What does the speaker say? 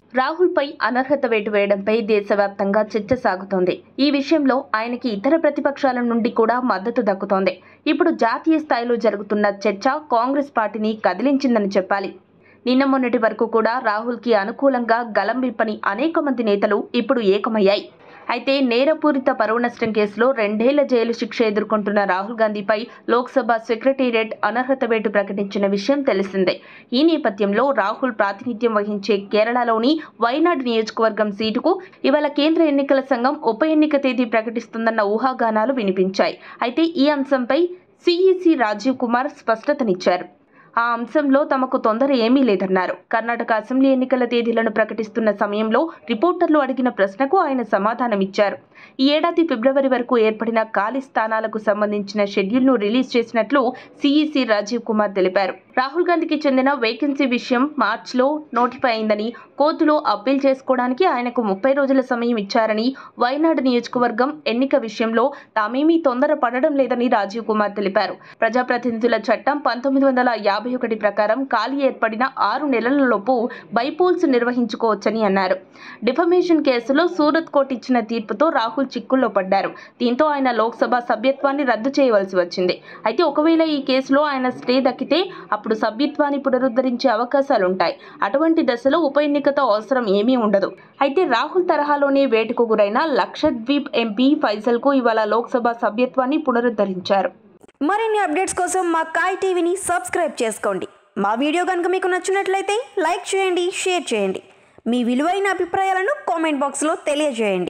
రాహుల్పై అనర్హత వేటు వేయడంపై దేశవ్యాప్తంగా చర్చ సాగుతోంది ఈ విషయంలో ఆయనకి ఇతర ప్రతిపక్షాల నుండి కూడా మద్దతు దక్కుతోంది ఇప్పుడు జాతీయ స్థాయిలో జరుగుతున్న చర్చ కాంగ్రెస్ పార్టీని కదిలించిందని చెప్పాలి నిన్న మొన్నటి వరకు కూడా రాహుల్కి అనుకూలంగా గలం విప్పని అనేక మంది నేతలు ఇప్పుడు ఏకమయ్యాయి అయితే నేరపూరిత పరువు నష్టం కేసులో రెండేళ్ల జైలు శిక్ష ఎదుర్కొంటున్న రాహుల్ గాంధీపై లోక్సభ సెక్రటేరియట్ అనర్హత వేటు ప్రకటించిన విషయం తెలిసిందే ఈ నేపథ్యంలో రాహుల్ ప్రాతినిధ్యం వహించే కేరళలోని వైనాడ్ నియోజకవర్గం సీటుకు ఇవాళ కేంద్ర ఎన్నికల సంఘం ఉప ఎన్నిక తేదీ ప్రకటిస్తుందన్న ఊహాగానాలు వినిపించాయి అయితే ఈ అంశంపై సిఈసి రాజీవ్ కుమార్ స్పష్టతనిచ్చారు ఆ అంశంలో తమకు తొందర ఏమీ లేదన్నారు కర్ణాటక అసెంబ్లీ ఎన్నికల తేదీలను ప్రకటిస్తున్న సమయంలో రిపోర్టర్లు అడిగిన ప్రశ్నకు ఆయన సమాధానమిచ్చారు ఈ ఏడాది ఫిబ్రవరి వరకు ఏర్పడిన ఖాళీ స్థానాలకు సంబంధించిన షెడ్యూల్ను రిలీజ్ చేసినట్లు సిఈసి రాజీవ్ కుమార్ తెలిపారు రాహుల్ గాంధీకి చెందిన వేకెన్సీ విషయం మార్చిలో నోటిఫై అయిందని కోర్టులో అప్పీల్ చేసుకోవడానికి ఆయనకు ముప్పై రోజుల సమయం ఇచ్చారని వైనాడు నియోజకవర్గం ఎన్నిక విషయంలో తామేమీ తొందర పడడం లేదని రాజీవ్ కుమార్ తెలిపారు ప్రజాప్రతినిధుల చట్టం పంతొమ్మిది వందల యాభై ఒకటి ప్రకారం ఖాళీ ఏర్పడిన ఆరు నెలలలోపు బైపోల్స్ నిర్వహించుకోవచ్చని అన్నారు డిఫమేషన్ కేసులో సూరత్ కోర్టు ఇచ్చిన తీర్పుతో రాహుల్ చిక్కుల్లో పడ్డారు దీంతో ఆయన లోక్సభ సభ్యత్వాన్ని రద్దు చేయవలసి వచ్చింది అయితే ఒకవేళ ఈ కేసులో ఆయన స్టే దక్కితే అప్పుడు సభ్యత్వాన్ని పునరుద్ధరించే అవకాశాలుంటాయి అటువంటి దశలో ఉప ఎన్నికతో అవసరం ఏమీ ఉండదు అయితే రాహుల్ తరహాలోనే వేటుకు గురైన లక్షద్వీప్ ఎంపీ ఫైజల్కు ఇవాళ లోక్సభ సభ్యత్వాన్ని పునరుద్ధరించారు మరిన్ని అప్డేట్స్ కోసం మా కాయ్ టీవీని సబ్స్క్రైబ్ చేసుకోండి మా వీడియో కనుక మీకు నచ్చినట్లయితే లైక్ చేయండి షేర్ చేయండి మీ విలువైన అభిప్రాయాలను కామెంట్ బాక్స్లో తెలియజేయండి